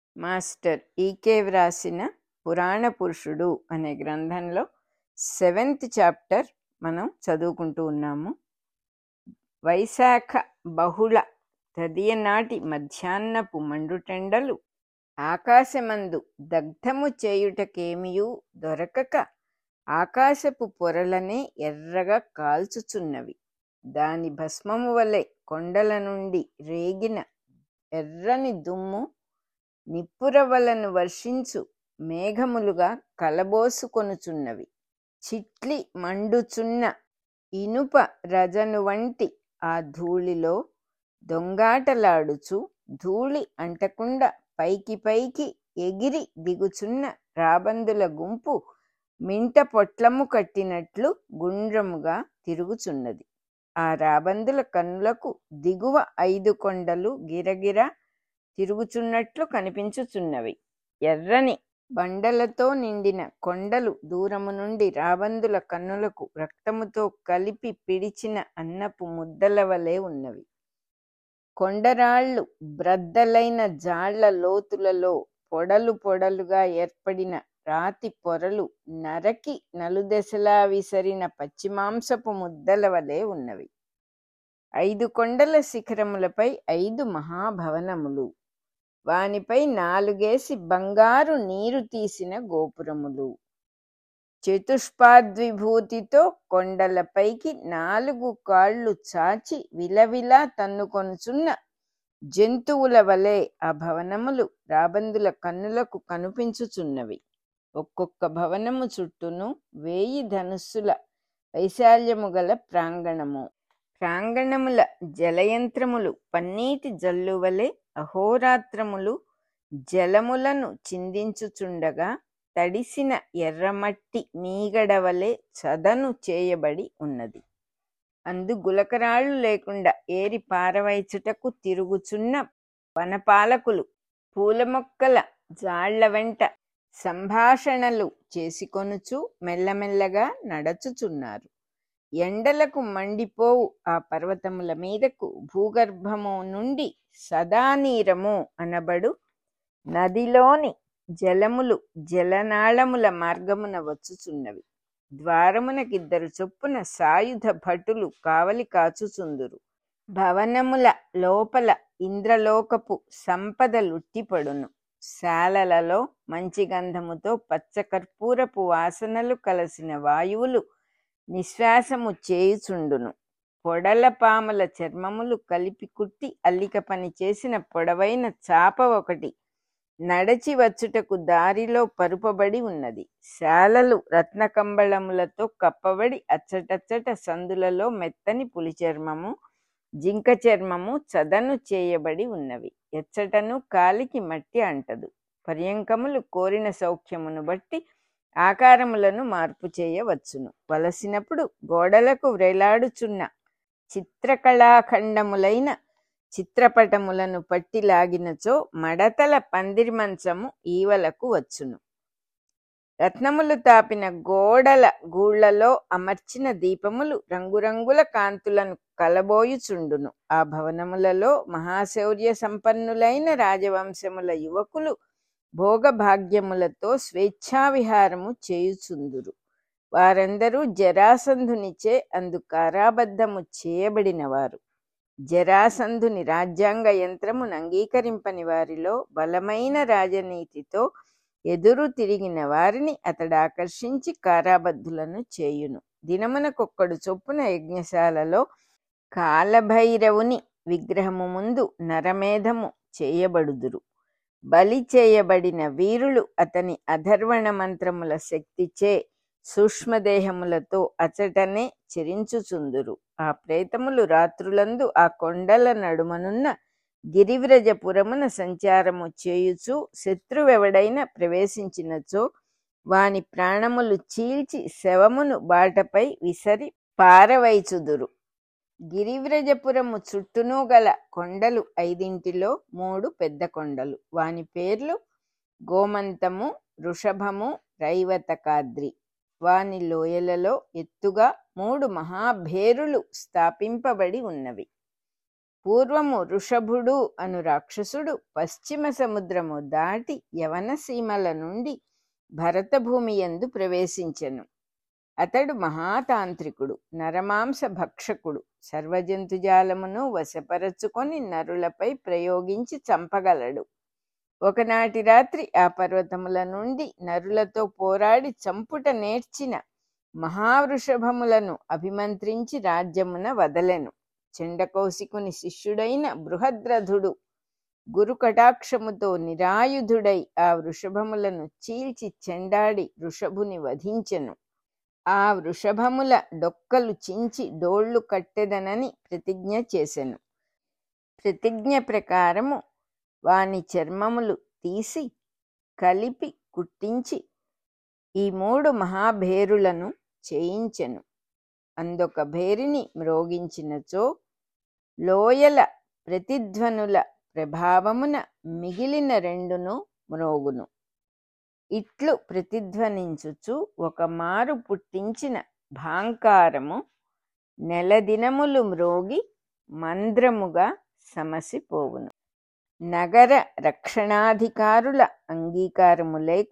master ఈకే వ్రాసిన పురాణ పురుషుడు అనే గ్రంథంలో సెవెంత్ చాప్టర్ మనం చదువుకుంటూ ఉన్నాము వైశాఖ బహుళ తదియ నాటి మధ్యాహ్నపు మండుటెండలు ఆకాశమందు దగ్ధము చేయుటకేమియూ దొరకక ఆకాశపు పొరలనే ఎర్రగా కాల్చుచున్నవి దాని భస్మము వలె కొండల నుండి రేగిన ఎర్రని దుమ్ము నిప్పురవలను వర్షించు మేఘములుగా కలబోసుకొనుచున్నవి చిట్లి మండుచున్న ఇనుప రజను వంటి ఆ ధూళిలో దొంగాటలాడుచు ధూళి అంటకుండా పైకి పైకి ఎగిరి దిగుచున్న రాబందుల గుంపు మింట పొట్లము కట్టినట్లు గుండ్రముగా తిరుగుచున్నది ఆ రాబందుల కన్నులకు దిగువ ఐదు కొండలు గిరగిర తిరుగుచున్నట్లు కనిపించుచున్నవి ఎర్రని బండలతో నిండిన కొండలు దూరము నుండి రాబందుల కన్నులకు రక్తముతో కలిపి పిడిచిన అన్నపు ముద్దల వలె ఉన్నవి కొండరాళ్ళు బ్రద్దలైన జాళ్ల లోతులలో పొడలు పొడలుగా ఏర్పడిన రాతి పొరలు నరకి నలుదెసలా విసరిన పచ్చిమాంసపు ముద్దల వలె ఉన్నవి ఐదు కొండల శిఖరములపై ఐదు మహాభవనములు వానిపై నాలుగేసి బంగారు నీరు తీసిన గోపురములు చతుష్పాద్విభూతితో కొండలపైకి నాలుగు కాళ్ళు చాచి విలవిలా తన్నుకొనుచున్న జంతువుల వలె ఆ భవనములు రాబందుల కన్నులకు కనిపించుచున్నవి ఒక్కొక్క భవనము చుట్టూను వేయి ధనుస్సుల వైశాల్యము గల ప్రాంగణము ప్రాంగణముల జలయంత్రములు పన్నీటి జల్లు వలె అహోరాత్రములు జలములను చిందించుచుండగా తడిసిన ఎర్రమట్టి మీగడ వలె చదను చేయబడి ఉన్నది అందు గులకరాళ్ళు లేకుండా ఏరి పారవైచుటకు తిరుగుచున్న వనపాలకులు పూల మొక్కల జాళ్ల వెంట సంభాషణలు చేసుకొనుచు మెల్లమెల్లగా నడచుచున్నారు ఎండలకు మండిపోవు ఆ పర్వతముల మీదకు భూగర్భము నుండి సదానీరము అనబడు నదిలోని జలములు జలనాళముల మార్గమున వచ్చుచున్నవి ద్వారమునకిద్దరు చొప్పున సాయుధ భటులు కావలి కాచుచుందురు భవనముల లోపల ఇంద్రలోకపు సంపదలుట్టిపడును శాలలలో మంచి గంధముతో పచ్చకర్పూరపు వాసనలు కలసిన వాయువులు నిశ్వాసము చేయుచుండును పొడల పాముల చర్మములు కలిపి కుట్టి అల్లిక పని చేసిన పొడవైన చాప ఒకటి నడచి వచ్చుటకు దారిలో పరుపబడి ఉన్నది శాలలు రత్నకంబళములతో కప్పబడి అచ్చటచ్చట సందులలో మెత్తని పులి చర్మము జింక చర్మము చదను చేయబడి ఉన్నవి ఎచ్చటను కాలికి మట్టి అంటదు పర్యంకములు కోరిన సౌఖ్యమును బట్టి ఆకారములను మార్పు చేయవచ్చును వలసినప్పుడు గోడలకు వ్రేలాడుచున్న చిత్రకళాఖండములైన చిత్రపటములను పట్టి లాగినచో మడతల పందిరి మంచము ఈవలకు వచ్చును రత్నములు తాపిన గోడల గూళ్లలో అమర్చిన దీపములు రంగురంగుల కాంతులను కలబోయుచుండును ఆ భవనములలో మహాశౌర్య సంపన్నులైన రాజవంశముల యువకులు భోగభాగ్యములతో స్వేచ్ఛావిహారము చేయుచుందురు వారందరూ జరాసంధునిచే అందు కారాబద్ధము చేయబడినవారు జరాసంధుని రాజ్యాంగ యంత్రమును అంగీకరింపని వారిలో బలమైన రాజనీతితో ఎదురు తిరిగిన వారిని అతడు ఆకర్షించి కారాబద్ధులను చేయును దినమునకొక్కడు చొప్పున యజ్ఞశాలలో కాలభైరవుని విగ్రహము ముందు నరమేధము చేయబడుదురు బలి చేయబడిన వీరులు అతని అధర్వణ మంత్రముల శక్తిచే సూక్ష్మదేహములతో అచటనే చెరించుచుందురు ఆ ప్రేతములు రాత్రులందు ఆ కొండల నడుమనున్న గిరివ్రజపురమున సంచారము చేయుచు శత్రువెవడైన ప్రవేశించినచో వాని ప్రాణములు చీల్చి శవమును బాటపై విసరి పారవైచుదురు గిరివ్రజపురము చుట్టూను గల కొండలు ఐదింటిలో మూడు పెద్ద కొండలు వాని పేర్లు గోమంతము వృషభము రైవతకాద్రి వాని లోయలలో ఎత్తుగా మూడు మహాభేరులు స్థాపింపబడి ఉన్నవి పూర్వము వృషభుడు అను రాక్షసుడు పశ్చిమ సముద్రము దాటి యవన సీమల నుండి భరతభూమి యందు ప్రవేశించెను అతడు మహాతాంత్రికుడు నరమాంస భక్షకుడు సర్వజంతుజాలమును వశపరచుకొని నరులపై ప్రయోగించి చంపగలడు ఒకనాటి రాత్రి ఆ పర్వతముల నుండి నరులతో పోరాడి చంపుట నేర్చిన మహావృషభములను అభిమంత్రించి రాజ్యమున వదలెను చెండకౌశికుని శిష్యుడైన బృహద్రథుడు గురు కటాక్షముతో నిరాయుధుడై ఆ వృషభములను చీల్చి చెండాడి వృషభుని వధించెను ఆ వృషభముల డొక్కలు చించి డోళ్లు కట్టెదనని ప్రతిజ్ఞ చేసెను ప్రతిజ్ఞ ప్రకారము వాని చర్మములు తీసి కలిపి కుట్టించి ఈ మూడు మహాభేరులను చేయించెను అందొక భేరిని మ్రోగించినచో లోయల ప్రతిధ్వనుల ప్రభావమున మిగిలిన రెండును మ్రోగును ఇట్లు ప్రతిధ్వనించుచు ఒక మారు పుట్టించిన భాంకారము నెలదినములు మ్రోగి మంద్రముగా సమసిపోవును నగర రక్షణాధికారుల అంగీకారము లేక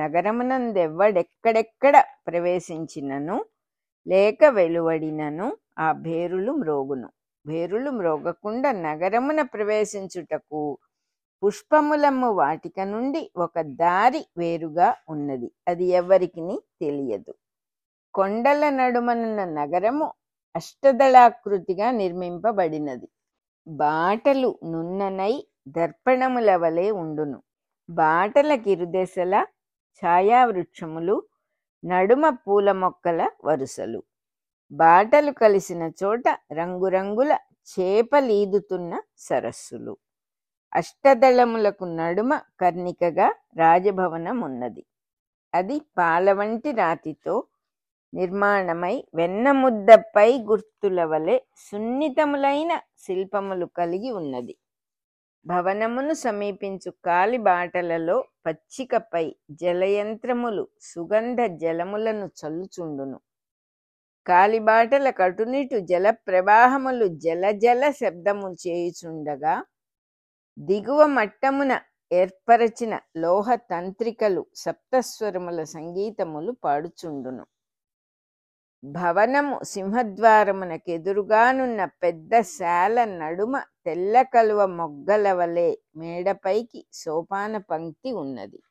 నగరమునందెవ్వడెక్కడెక్కడ ప్రవేశించినను లేక వెలువడినను ఆ భేరులు మ్రోగును భేరులు మ్రోగకుండా నగరమున ప్రవేశించుటకు పుష్పములమ్ము వాటిక నుండి ఒక దారి వేరుగా ఉన్నది అది ఎవరికి తెలియదు కొండల నడుమనున్న నగరము అష్టదళాకృతిగా నిర్మింపబడినది బాటలు నున్ననై దర్పణముల వలె ఉండును బాటల కిరుదెసల ఛాయావృక్షములు నడుమ పూల మొక్కల వరుసలు బాటలు కలిసిన చోట రంగురంగుల చేపలీదుతున్న సరస్సులు అష్టదళములకు నడుమ కర్ణికగా రాజభవనం ఉన్నది అది పాలవంటి రాతితో నిర్మాణమై వెన్నముద్దపై గుర్తుల వలె సున్నితములైన శిల్పములు కలిగి ఉన్నది భవనమును సమీపించు కాలిబాటలలో పచ్చికపై జలయంత్రములు సుగంధ జలములను చల్లుచుండును కాలిబాటల కటునిటు జల ప్రవాహములు జల జల శబ్దము చేయుచుండగా దిగువ మట్టమున ఏర్పరచిన లోహ తంత్రికలు సప్తస్వరముల సంగీతములు పాడుచుండును భవనము సింహద్వారమునకెదురుగానున్న పెద్ద శాల నడుమ తెల్ల కలువ మొగ్గల వలె మేడపైకి సోపాన పంక్తి ఉన్నది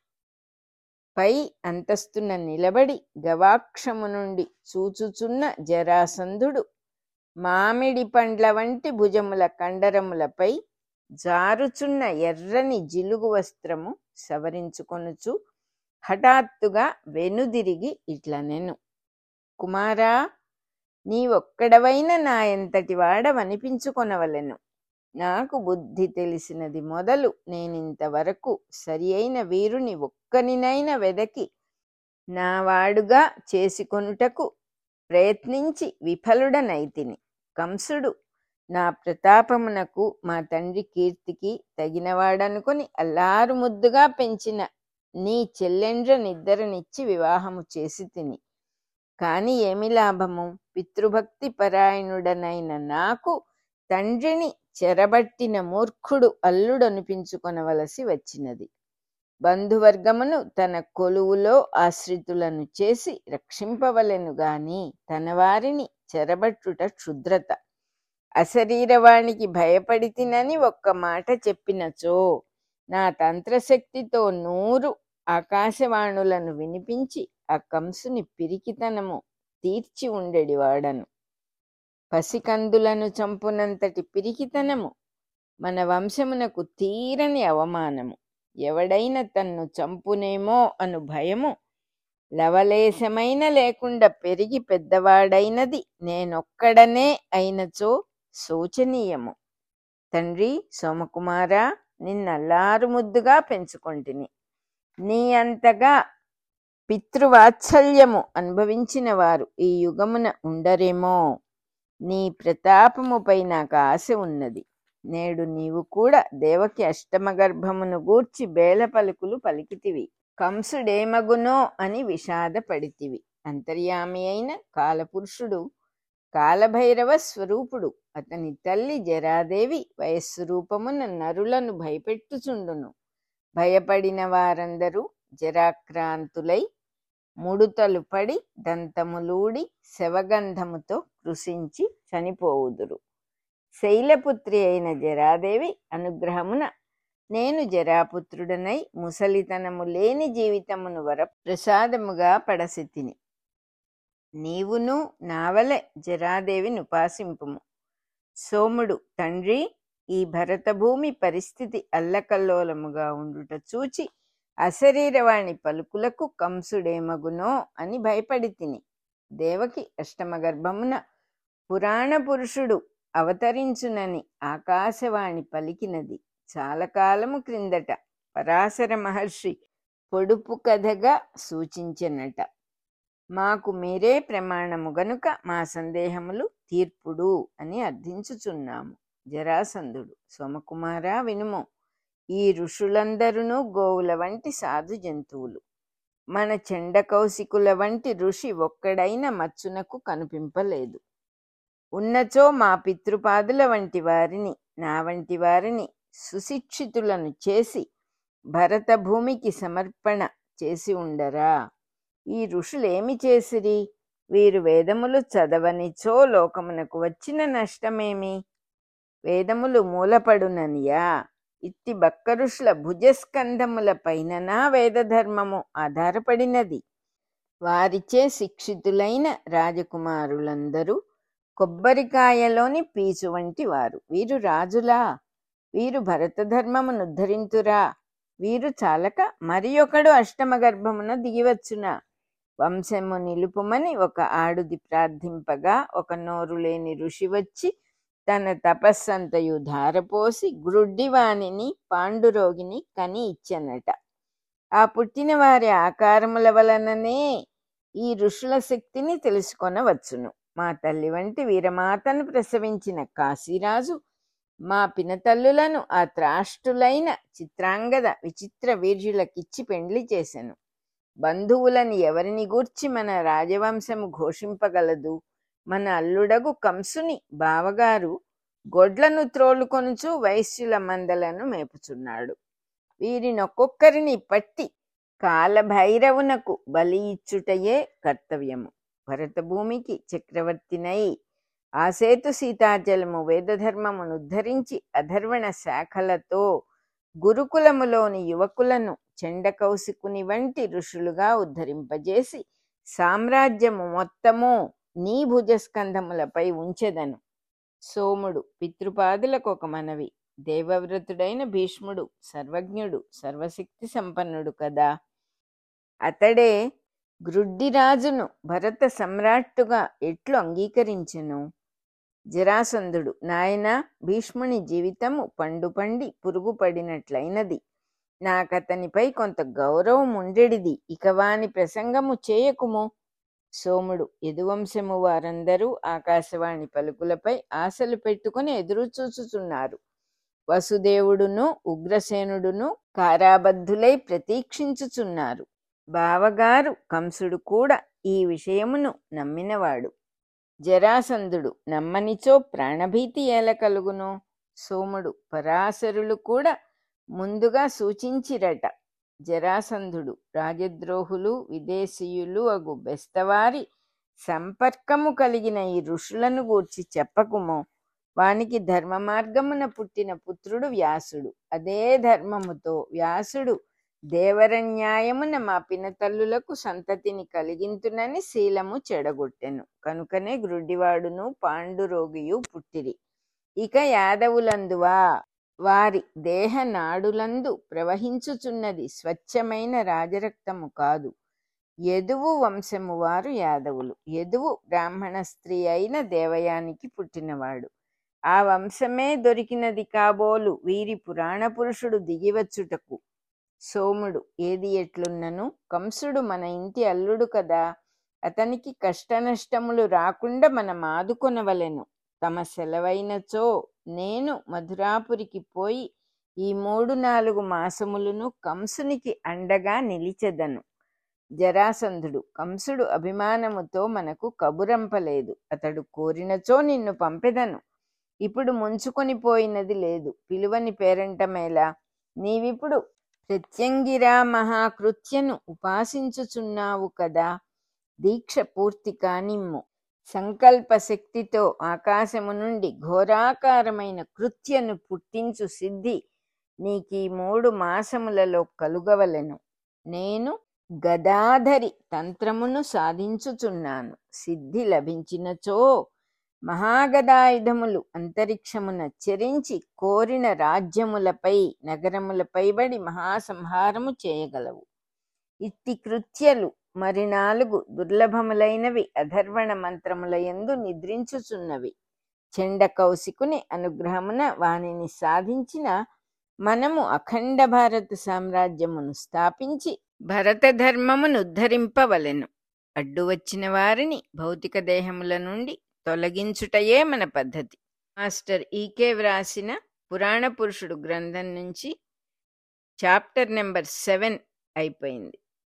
పై అంతస్తున నిలబడి గవాక్షము నుండి చూచుచున్న జరాసంధుడు మామిడి పండ్ల వంటి భుజముల కండరములపై జారుచున్న ఎర్రని జిలుగు వస్త్రము సవరించుకొనుచు హఠాత్తుగా వెనుదిరిగి ఇట్లనెను కుమారా నీవొక్కడవైన నా ఎంతటి వాడవనిపించుకొనవలెను నాకు బుద్ధి తెలిసినది మొదలు నేనింతవరకు సరి అయిన వీరుని ఒక్కనినైన వెదకి నా వాడుగా చేసుకొనుటకు ప్రయత్నించి విఫలుడనైతిని కంసుడు నా ప్రతాపమునకు మా తండ్రి కీర్తికి తగినవాడనుకొని అల్లారు ముద్దుగా పెంచిన నీ చెల్లెండ్ర నిద్దరనిచ్చి వివాహము చేసి తిని కాని ఏమి లాభము పితృభక్తి పరాయణుడనైన నాకు తండ్రిని చెరబట్టిన మూర్ఖుడు అల్లుడనిపించుకొనవలసి వచ్చినది బంధువర్గమును తన కొలువులో ఆశ్రితులను చేసి రక్షింపవలెను గాని తన వారిని చెరబట్టుట క్షుద్రత అశరీరవాణికి భయపడి తినని ఒక్క మాట చెప్పినచో నా తంత్రశక్తితో నూరు ఆకాశవాణులను వినిపించి ఆ కంసుని పిరికితనము తీర్చి ఉండెడివాడను పసికందులను చంపునంతటి పిరికితనము మన వంశమునకు తీరని అవమానము ఎవడైన తన్ను చంపునేమో అను భయము లవలేశమైన లేకుండా పెరిగి పెద్దవాడైనది నేనొక్కడనే అయినచో శోచనీయము తండ్రి సోమకుమారా నిన్నల్లారు ముద్దుగా పెంచుకొంటిని నీ అంతగా పితృవాత్సల్యము అనుభవించిన వారు ఈ యుగమున ఉండరేమో నీ ప్రతాపముపై నాకు ఆశ ఉన్నది నేడు నీవు కూడా దేవకి అష్టమ గర్భమును గూర్చి బేల పలుకులు పలికితివి కంసుడేమగునో అని విషాదపడితివి అంతర్యామి అయిన కాలపురుషుడు కాలభైరవ స్వరూపుడు అతని తల్లి జరాదేవి వయస్సు రూపమున నరులను భయపెట్టుచుండును భయపడిన వారందరూ జరాక్రాంతులై ముడుతలు పడి దంతములూడి శవగంధముతో కృషించి చనిపోవుదురు శైలపుత్రి అయిన జరాదేవి అనుగ్రహమున నేను జరాపుత్రుడనై ముసలితనము లేని జీవితమును వర ప్రసాదముగా పడసితిని నీవును నావలె జరాదేవిని ఉపాసింపుము సోముడు తండ్రి ఈ భరతభూమి పరిస్థితి అల్లకల్లోలముగా ఉండుట చూచి అశరీరవాణి పలుకులకు కంసుడేమగునో అని భయపడి తిని దేవకి అష్టమ గర్భమున పురాణ పురుషుడు అవతరించునని ఆకాశవాణి పలికినది చాలా కాలము క్రిందట పరాశర మహర్షి పొడుపు కథగా సూచించెనట మాకు మీరే ప్రమాణము గనుక మా సందేహములు తీర్పుడు అని అర్థించుచున్నాము జరాసంధుడు సోమకుమార వినుము ఈ ఋషులందరూ గోవుల వంటి సాధు జంతువులు మన చెండకౌశికుల వంటి ఋషి ఒక్కడైన మచ్చునకు కనిపింపలేదు ఉన్నచో మా పితృపాదుల వంటి వారిని నా వంటి వారిని సుశిక్షితులను చేసి భరత భూమికి సమర్పణ చేసి ఉండరా ఈ ఋషులేమి చేసిరి వీరు వేదములు చదవనిచో లోకమునకు వచ్చిన నష్టమేమి వేదములు మూలపడుననియా ఇట్టి బక్క ఋషుల భుజస్కంధముల పైన వేదధర్మము ఆధారపడినది వారిచే శిక్షితులైన రాజకుమారులందరూ కొబ్బరికాయలోని పీచు వంటి వారు వీరు రాజులా వీరు భరతధర్మమును ఉద్ధరింతురా వీరు చాలక మరి ఒకడు అష్టమ గర్భమున దిగివచ్చునా వంశము నిలుపుమని ఒక ఆడుది ప్రార్థింపగా ఒక నోరు లేని ఋషి వచ్చి తన తపస్సంతయు ధారపోసి గ్రుడ్డివాణిని పాండురోగిని కని ఇచ్చనట ఆ పుట్టిన వారి ఆకారముల వలననే ఈ ఋషుల శక్తిని తెలుసుకొనవచ్చును మా తల్లి వంటి వీరమాతను ప్రసవించిన కాశీరాజు మా పినతల్లులను ఆ త్రాష్టులైన చిత్రాంగద విచిత్ర వీర్యులకిచ్చి పెండ్లి చేసెను బంధువులని ఎవరిని గూర్చి మన రాజవంశము ఘోషింపగలదు మన అల్లుడగు కంసుని బావగారు గొడ్లను త్రోలుకొనుచు వైశ్యుల మందలను మేపుచున్నాడు వీరినొక్కొక్కరిని పట్టి కాలభైరవునకు బలి ఇచ్చుటయే కర్తవ్యము భరతభూమికి చక్రవర్తినై ఆసేతు సీతాచలము వేదధర్మమును ఉద్ధరించి అధర్వణ శాఖలతో గురుకులములోని యువకులను చెండకౌశికుని వంటి ఋషులుగా ఉద్ధరింపజేసి సామ్రాజ్యము మొత్తము నీ భుజస్కంధములపై ఉంచెదను సోముడు పితృపాదులకు ఒక మనవి దేవవ్రతుడైన భీష్ముడు సర్వజ్ఞుడు సర్వశక్తి సంపన్నుడు కదా అతడే గ్రుడ్డిరాజును భరత సమ్రాట్టుగా ఎట్లు అంగీకరించెను జరాసంధుడు నాయన భీష్ముని జీవితము పండు పండి పురుగు పడినట్లయినది నాకతనిపై కొంత గౌరవం ఉండెడిది ఇక వాని ప్రసంగము చేయకుము సోముడు యదువంశము వారందరూ ఆకాశవాణి పలుకులపై ఆశలు పెట్టుకుని ఎదురు చూచుచున్నారు వసుదేవుడును ఉగ్రసేనుడును కారాబద్ధులై ప్రతీక్షించుచున్నారు బావగారు కంసుడు కూడా ఈ విషయమును నమ్మినవాడు జరాసంధుడు నమ్మనిచో ప్రాణభీతి ఏల కలుగును సోముడు పరాశరులు కూడా ముందుగా సూచించిరట జరాసంధుడు రాజద్రోహులు విదేశీయులు అగు బెస్తవారి సంపర్కము కలిగిన ఈ ఋషులను గూర్చి చెప్పకుమో వానికి ధర్మ మార్గమున పుట్టిన పుత్రుడు వ్యాసుడు అదే ధర్మముతో వ్యాసుడు దేవరన్యాయమున మా పినతల్లులకు సంతతిని కలిగింతునని శీలము చెడగొట్టెను కనుకనే గ్రుడ్డివాడును పాండురోగియు పుట్టిరి ఇక యాదవులందువా వారి దేహ నాడులందు ప్రవహించుచున్నది స్వచ్ఛమైన రాజరక్తము కాదు యదువు వంశము వారు యాదవులు యదువు బ్రాహ్మణ స్త్రీ అయిన దేవయానికి పుట్టినవాడు ఆ వంశమే దొరికినది కాబోలు వీరి పురాణ పురుషుడు దిగివచ్చుటకు సోముడు ఏది ఎట్లున్నను కంసుడు మన ఇంటి అల్లుడు కదా అతనికి కష్టనష్టములు రాకుండా మనం ఆదుకొనవలెను తమ సెలవైనచో నేను మధురాపురికి పోయి ఈ మూడు నాలుగు మాసములను కంసునికి అండగా నిలిచెదను జరాసంధుడు కంసుడు అభిమానముతో మనకు కబురంపలేదు అతడు కోరినచో నిన్ను పంపెదను ఇప్పుడు ముంచుకొని పోయినది లేదు పిలువని పేరంటమేలా నీవిప్పుడు ప్రత్యంగిరా మహాకృత్యను ఉపాసించుచున్నావు కదా దీక్ష పూర్తి కానిమ్ము సంకల్ప శక్తితో ఆకాశము నుండి ఘోరాకారమైన కృత్యను పుట్టించు సిద్ధి నీకీ మూడు మాసములలో కలుగవలెను నేను గదాధరి తంత్రమును సాధించుచున్నాను సిద్ధి లభించినచో మహాగదాయుధములు అంతరిక్షమున చెరించి కోరిన రాజ్యములపై నగరములపై బడి మహాసంహారము చేయగలవు ఇట్టి కృత్యలు మరి నాలుగు దుర్లభములైనవి అధర్వణ మంత్రములయందు నిద్రించుచున్నవి చెండ కౌశికుని అనుగ్రహమున వానిని సాధించిన మనము అఖండ భారత సామ్రాజ్యమును స్థాపించి భరత ధర్మమును ఉద్ధరింపవలెను అడ్డు వచ్చిన వారిని భౌతిక దేహముల నుండి తొలగించుటయే మన పద్ధతి మాస్టర్ ఈకే వ్రాసిన పురాణ పురుషుడు గ్రంథం నుంచి చాప్టర్ నెంబర్ సెవెన్ అయిపోయింది